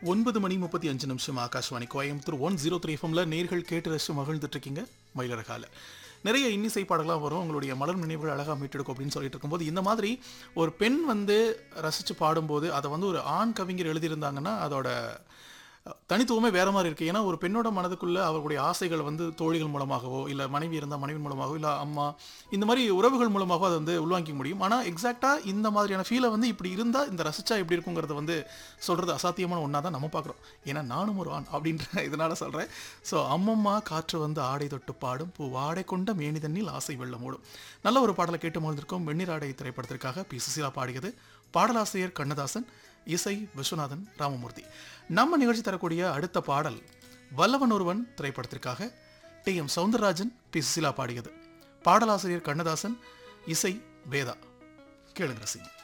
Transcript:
ஒன்பது மணி முப்பத்தி அஞ்சு நிமிஷம் Akashvani Coimbatore one zero three எஃப்எம்ல நேர்கள் கேட்டு ரசிச்சு மகிழ்ந்துட்டு இருக்கீங்க மயிலரகால நிறைய இன்னிசை பாடலாம் வரும் உங்களுடைய மலர் நினைவுகள் அழகாக மீட்டெடுக்கும் அப்படின்னு சொல்லிட்டு இருக்கும்போது இந்த மாதிரி ஒரு பெண் வந்து ரசித்து பாடும்போது அதை வந்து ஒரு ஆண் கவிஞர் எழுதியிருந்தாங்கன்னா அதோட தனித்துவமே வேற மாதிரி இருக்கு ஏன்னா ஒரு பெண்ணோட மனதுக்குள்ள அவர்களுடைய ஆசைகள் வந்து தோழிகள் மூலமாகவோ இல்ல மனைவி இருந்தால் மனைவி மூலமாகவோ இல்ல அம்மா இந்த மாதிரி உறவுகள் மூலமாகவோ அதை வந்து உள்வாங்கிக்க முடியும் ஆனா எக்ஸாக்டா இந்த மாதிரியான ஃபீலை வந்து இப்படி இருந்தா இந்த ரசிச்சா எப்படி இருக்குங்கிறத வந்து சொல்றது அசாத்தியமான ஒன்றா தான் நம்ம பார்க்குறோம் ஏன்னா நானும் ஒரு ஆண் அப்படின்ற இதனால சொல்றேன் ஸோ அம்மம்மா காற்று வந்து ஆடை தொட்டு பாடும் பூ வாடை கொண்ட மேனி தண்ணில் ஆசை வெள்ளம் ஓடும் நல்ல ஒரு பாடலை கேட்டு மகிழ்ந்திருக்கோம் வெந்நீர் ஆடை திரைப்படத்திற்காக பி சுசீலா பாடியது பாடலாசிரியர் கண்ணதாசன் இசை விஸ்வநாதன் ராமமூர்த்தி நம்ம நிகழ்ச்சி தரக்கூடிய அடுத்த பாடல் வல்லவன் ஒருவன் திரைப்படத்திற்காக T M Soundararajan P Susheela பாடியது பாடலாசிரியர் கண்ணதாசன் இசை வேதா கேளுங்க ரசிங்க